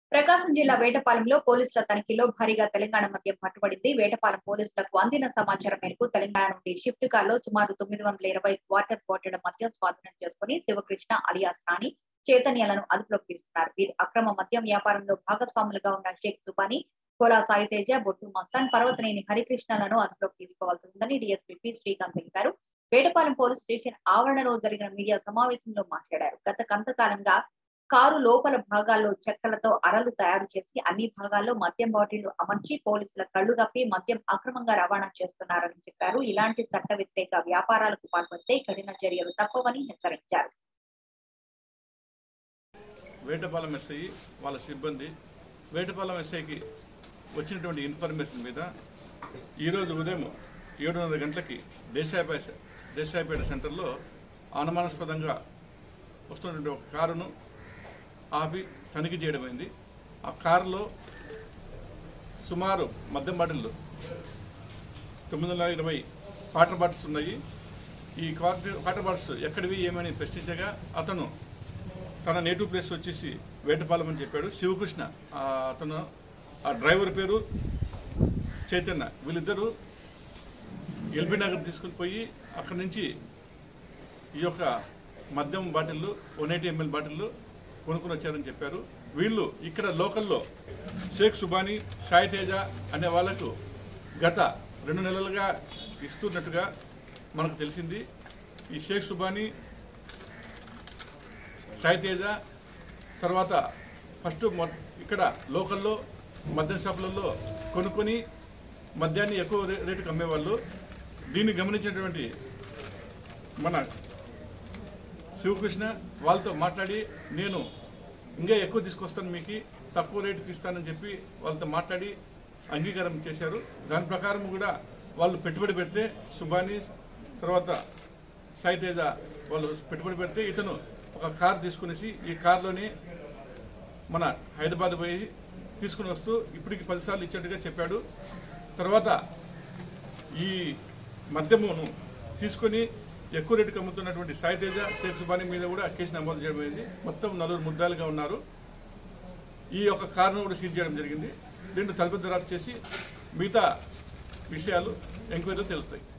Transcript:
ప్రకాశం జిల్లా వేటపాలెంలో పోలీసుల తనిఖీలో భారీగా తెలంగాణ మద్యం పట్టుబడింది వేటపాలెం పోలీసులకు అందిన సమాచారం మేరకు తెలంగాణ నుండి షిఫ్ట్ కార్ లో సుమారు తొమ్మిది వందల ఇరవై వాటర్ బాటిల్ మద్యం స్వాధీనం చేసుకుని శివకృష్ణ అలియాస్ రాణి చైతన్యాలను అదుపులోకి తీసుకున్నారు వీరు అక్రమ మద్యం వ్యాపారంలో భాగస్వాములుగా ఉన్న షేక్ సుబాని కోలా సాయితేజ బొట్టు మస్తాన్ పర్వతనేని హరికృష్ణలను అదుపులోకి తీసుకోవాల్సి ఉందని డీఎస్పీ పి శ్రీకాంత్ తెలిపారు వేటపాలెం పోలీస్ స్టేషన్ ఆవరణలో జరిగిన మీడియా సమావేశంలో మాట్లాడారు గత కొంతకాలంగా కారు లోపల భాగాల్లో చెక్కలతో అరలు తయారు చేసి అన్ని భాగాల్లో మద్యం బాటిళ్లు అమర్చి పోలీసుల కళ్లు కప్పి మద్యం అక్రమంగా రవాణా చేస్తున్నారని చెప్పారు ఇలాంటి చట్ట వ్యతిరేక వ్యాపారాలకు పాల్పడితే కఠిన చర్యలు తప్పవని హెచ్చరించారు వేటపాలెం ఎస్ఐ వాళ్ళ సిబ్బంది వేటపాలెం ఎస్ఐకి వచ్చినటువంటి ఇన్ఫర్మేషన్ మీద ఈరోజు ఉదయం ఏడున్నర గంటలకి దేశాయపేట దేశాయపేట సెంటర్లో అనుమానాస్పదంగా వస్తున్నటువంటి ఒక కారును ఆపి తనిఖీ చేయడమైంది ఆ కారులో సుమారు మద్యం బాటిల్లు తొమ్మిది వందల ఇరవై వాటర్ బాటిల్స్ ఉన్నాయి ఈ వాటర్ వాటర్ బాటిల్స్ ఎక్కడివి ఏమని ప్రశ్నించగా అతను తన నేటివ్ ప్లేస్ వచ్చేసి వేటపాలెం అని చెప్పాడు శివకృష్ణ ఆ అతను ఆ డ్రైవర్ పేరు చైతన్య వీళ్ళిద్దరూ ఎల్బీ నగర్ తీసుకుని పోయి అక్కడి నుంచి ఈ యొక్క మద్యం బాటిళ్ళు వన్ ఎయిటీ ఎంఎల్ బాటిళ్ళు కొనుక్కుని వచ్చారని చెప్పారు వీళ్ళు ఇక్కడ లోకల్లో షేక్ సుబానీ సాయి తేజ అనే వాళ్లకు గత రెండు నెలలుగా ఇస్తున్నట్టుగా మనకు తెలిసింది ఈ షేక్ సుబానీ సాయి తేజ తర్వాత ఫస్ట్ మొ- ఇక్కడ లోకల్లో మద్యం షాపులలో కొనుక్కొని మద్యాన్ని ఎక్కువ రే- రేటుకి అమ్మేవాళ్ళు దీన్ని గమనించినటువంటి మన శివకృష్ణ వాళ్ళతో మాట్లాడి నేను ఇంకా ఎక్కువ తీసుకొస్తాను మీకు తక్కువ రేటుకి ఇస్తానని చెప్పి వాళ్ళతో మాట్లాడి అంగీకారం చేశారు దాని ప్రకారం కూడా వాళ్ళు పెట్టుబడి పెడితే సుబాని తర్వాత సాయి తేజ వాళ్ళు పెట్టుబడి పెడితే ఇతను ఒక కార్ తీసుకునేసి ఈ కార్లోనే మన హైదరాబాద్ పోయి తీసుకుని వస్తూ ఇప్పటికి పదిసార్లు ఇచ్చినట్టుగా చెప్పాడు తర్వాత ఈ మద్యమును తీసుకొని ఎక్కువ రేటుకి అమ్ముతున్నటువంటి సాయి తేజ షేక్ సుబాని మీద కూడా కేసు నమోదు చేయడం అయింది మొత్తం నలుగురు ముద్దాలుగా ఉన్నారు ఈ యొక్క కారును కూడా సీజ్ చేయడం జరిగింది దీంట్లో తలుపు దరారు చేసి మిగతా విషయాలు ఎంక్వైరీలో తెలుస్తాయి